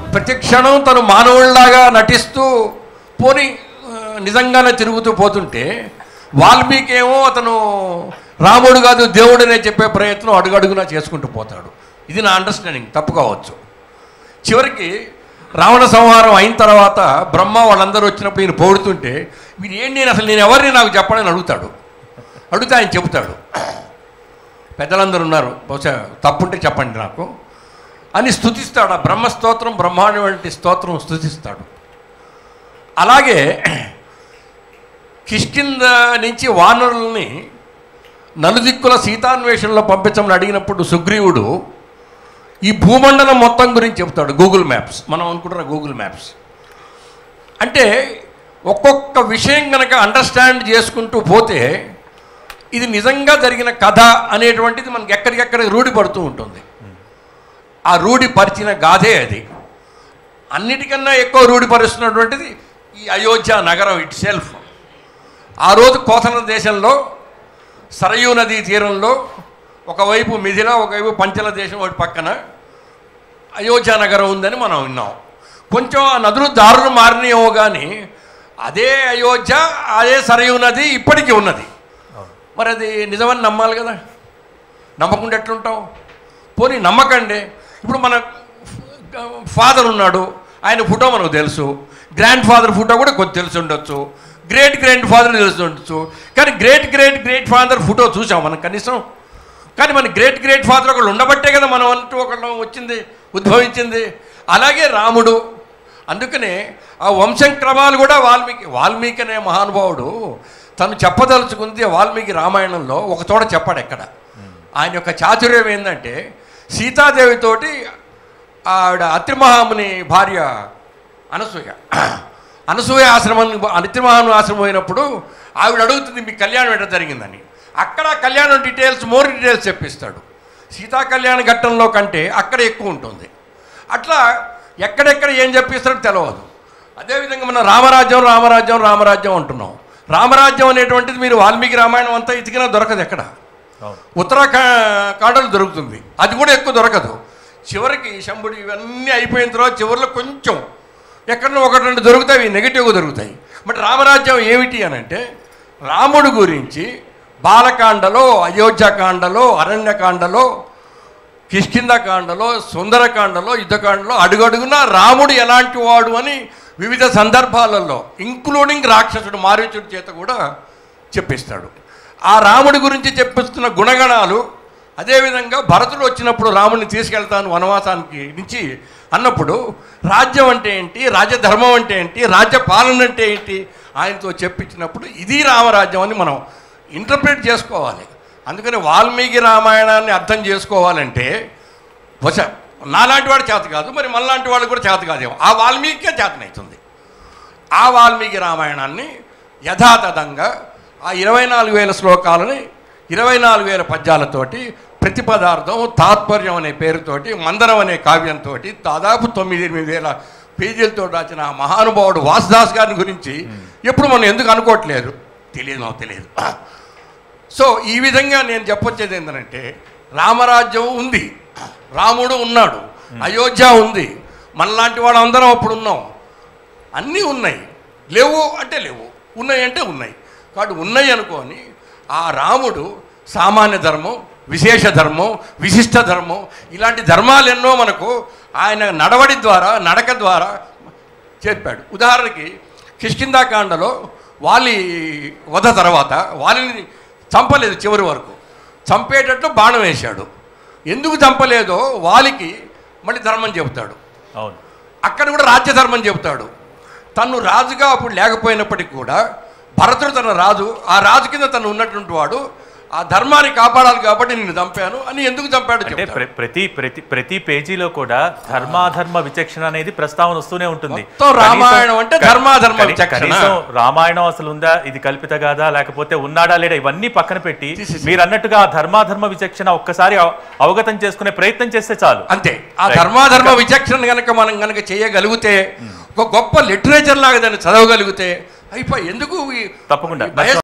ప్రతి క్షణం తను మానవుడిలాగా నటిస్తూ పోని ఆ, నిజంగానే తిరుగుతూ పోతుంటే వాల్మీకి ఏమో అతను రాముడు కాదు దేవుడనే చెప్పే ప్రయత్నం అడుగడుగునా చేసుకుంటూ పోతాడు ఇది నా అండర్స్టాండింగ్ తప్పు కావచ్చు చివరికి రావణ సంహారం అయిన తర్వాత బ్రహ్మ వాళ్ళందరూ వచ్చినప్పుడు ఈయన పొగుడుతుంటే మీరు ఏంటి నేను అసలు నేను ఎవరిని నాకు చెప్పడని అడుగుతాడు అడిగితే ఆయన చెబుతాడు పెద్దలందరూ ఉన్నారు బహుశా తప్పుంటే చెప్పండి నాకు అని స్థుతిస్తాడు ఆ బ్రహ్మ స్తోత్రం బ్రహ్మాండ వంటి స్తోత్రం స్థుతిస్తాడు అలాగే కిష్కింద నుంచి వానరుల్ని నలుదిక్కుల సీతాన్వేషణలో పంపించమని అడిగినప్పుడు సుగ్రీవుడు ఈ భూమండలం మొత్తం గురించి చెప్తాడు గూగుల్ మ్యాప్స్ మనం అనుకుంటున్న గూగుల్ మ్యాప్స్ అంటే ఒక్కొక్క విషయం కనుక అండర్స్టాండ్ చేసుకుంటూ పోతే ఇది నిజంగా జరిగిన కథ అనేటువంటిది మనకి ఎక్కడికెక్కడ రూఢి పడుతూ ఉంటుంది ఆ రూఢి పరిచిన గాథే అది అన్నిటికన్నా ఎక్కువ రూఢిపరుస్తున్నటువంటిది ఈ అయోధ్య నగరం ఇట్ సెల్ఫ్ ఆ రోజు కోసల దేశంలో సరయూ నదీ తీరంలో ఒకవైపు మిథిల ఒకవైపు పంచల దేశం ఒకటి పక్కన అయోధ్య నగరం ఉందని మనం విన్నాం కొంచెం ఆ నదులు దారులు మారినాయేమో కానీ అదే అయోధ్య అదే సరయూ నది ఇప్పటికీ ఉన్నది మరి అది నిజమని నమ్మాలి కదా నమ్మకుండా ఎట్లుంటాం పోనీ నమ్మకండి ఇప్పుడు మన ఫాదర్ ఉన్నాడు ఆయన ఫోటో మనకు తెలుసు గ్రాండ్ ఫాదర్ ఫోటో కూడా కొద్ది తెలిసి ఉండొచ్చు గ్రేట్ గ్రాండ్ ఫాదర్ తెలిసి ఉండొచ్చు కానీ great great great father photo చూసాం మనం కనీసం కానీ మన గ్రేట్ గ్రేట్ ఫాదర్ ఒకళ్ళు ఉండబట్టే కదా మనం అంటూ ఒకళ్ళు వచ్చింది ఉద్భవించింది అలాగే రాముడు అందుకనే ఆ వంశం క్రమాలు కూడా వాల్మీకి వాల్మీకి అనే మహానుభావుడు తను చెప్పదలుచుకుంది వాల్మీకి రామాయణంలో ఒక చోట చెప్పాడు ఎక్కడ ఆయన యొక్క చాతుర్యం ఏంటంటే సీతాదేవితోటి ఆవిడ అత్రిమహాముని భార్య అనసూయ అనసూయ ఆశ్రమం అత్రిమహాముని ఆశ్రమం అయినప్పుడు ఆవిడ అడుగుతుంది మీ కళ్యాణం ఎట్లా జరిగిందని అక్కడ కళ్యాణం డీటెయిల్స్ మోర్ డీటెయిల్స్ చెప్పిస్తాడు సీతా కళ్యాణ ఘట్టంలో కంటే అక్కడ ఎక్కువ ఉంటుంది అట్లా ఎక్కడెక్కడ ఏం చెప్పిస్తాడో తెలియదు అదేవిధంగా మన రామరాజ్యం రామరాజ్యం రామరాజ్యం అంటున్నాం రామరాజ్యం అనేటువంటిది మీరు వాల్మీకి రామాయణం అంతా ఇతికినా దొరకదు ఎక్కడ అవును ఉత్తరాఖండలో దొరుకుతుంది అది కూడా ఎక్కువ దొరకదు చివరికి శంభుడు ఇవన్నీ అయిపోయిన తర్వాత చివరిలో కొంచెం ఎక్కడో ఒకటి రెండు దొరుకుతాయి ఇవి నెగిటివ్గా దొరుకుతాయి బట్ రామరాజ్యం ఏమిటి అని అంటే రాముడు గురించి బాలకాండలో అయోధ్యకాండలో అరణ్యకాండలో కిష్కిందకాండలో సుందరకాండలో యుద్ధకాండలో అడుగడుగునా రాముడు ఎలాంటి వాడు అని వివిధ సందర్భాలలో ఇంక్లూడింగ్ రాక్షసుడు మారీచుడి చేత కూడా చెప్పిస్తాడు ఆ రాముడి గురించి చెప్పిస్తున్న గుణగణాలు అదేవిధంగా భరతుడు వచ్చినప్పుడు రాముడిని తీసుకెళ్తాను వనవాసానికి నుంచి అన్నప్పుడు రాజ్యం అంటే ఏంటి రాజ్యధర్మం అంటే ఏంటి రాజ్య పాలన అంటే ఏంటి ఆయనతో చెప్పించినప్పుడు ఇది రామరాజ్యం అని మనం ఇంటర్ప్రిట్ చేసుకోవాలి అందుకని వాల్మీకి రామాయణాన్ని అర్థం చేసుకోవాలంటే వచ నాలాంటి వాడు చేత కాదు మరి మనలాంటి వాళ్ళు కూడా చేత కాదేమో ఆ వాల్మీకే చేతనవుతుంది ఆ వాల్మీకి రామాయణాన్ని యథాతథంగా ఆ ఇరవై నాలుగు వేల శ్లోకాలని ఇరవై నాలుగు వేల పద్యాలతోటి ప్రతి పదార్థం తాత్పర్యం అనే పేరుతోటి మందరం అనే కావ్యంతో దాదాపు తొమ్మిది ఎనిమిది వేల పేజీలతో రాసిన ఆ మహానుభావుడు వాసుదాస్ గారి గురించి ఎప్పుడు మనం ఎందుకు అనుకోవట్లేదు తెలియదు నాకు తెలియదు సో ఈ విధంగా నేను చెప్పొచ్చేది ఏంటంటే రామరాజ్యం ఉంది రాముడు ఉన్నాడు అయోధ్య ఉంది మనలాంటి వాళ్ళందరం అప్పుడు ఉన్నాం అన్నీ ఉన్నాయి లేవు అంటే లేవు ఉన్నాయి అంటే ఉన్నాయి కాబట్టి ఉన్నాయి అనుకొని ఆ రాముడు సామాన్య ధర్మం విశేష ధర్మం విశిష్ట ధర్మం ఇలాంటి ధర్మాలు ఎన్నో మనకు ఆయన నడవడి ద్వారా నడక ద్వారా చెప్పాడు ఉదాహరణకి కిష్కిందాకాండలో వాలి వధ తర్వాత వాలిని చంపలేదు చివరి వరకు చంపేటట్లు బాణం వేశాడు ఎందుకు చంపలేదో వాలికి మళ్ళీ ధర్మం చెబుతాడు అవును అక్కడ కూడా రాజ్యధర్మం చెబుతాడు తను రాజుగా అప్పుడు లేకపోయినప్పటికీ కూడా భరతుడు తన రాజు ఆ రాజు కింద తను ఉన్నటువంటి వాడు ఆ ధర్మాన్ని కాపాడాలి కాబట్టి నేను చంపాను అని ఎందుకు చంపాడు అంటే చెప్తాడు. ప్ర- ప్రతి ప్రతి ప్రతి పేజీలో కూడా ధర్మాధర్మ విచక్షణ అనేది ప్రస్తావన వస్తూనే ఉంటుంది మొత్తం రామాయణం అంటే కనీసం- ధర్మాధర్మ కనీ- విచక్షణ. కనీసం రామాయణం అసలు ఉందా ఇది కల్పిత కాదా లేకపోతే ఉన్నాడా లేడా ఇవన్నీ పక్కన పెట్టి తీసేసి. మీరు అన్నట్టుగా ఆ ధర్మాధర్మ విచక్షణ ఒక్కసారి అవ- అవగతం చేసుకునే ప్రయత్నం చేస్తే చాలు అంతే ఆ Right. ధర్మాధర్మ విచక్షణ కనుక మనం కనుక చేయగలిగితే ఒక గొప్ప లిటరేచర్ లాగా దాన్ని చదవగలిగితే అయిపోయి ఎందుకు ఈ- తప్పకుండా ఈ భయ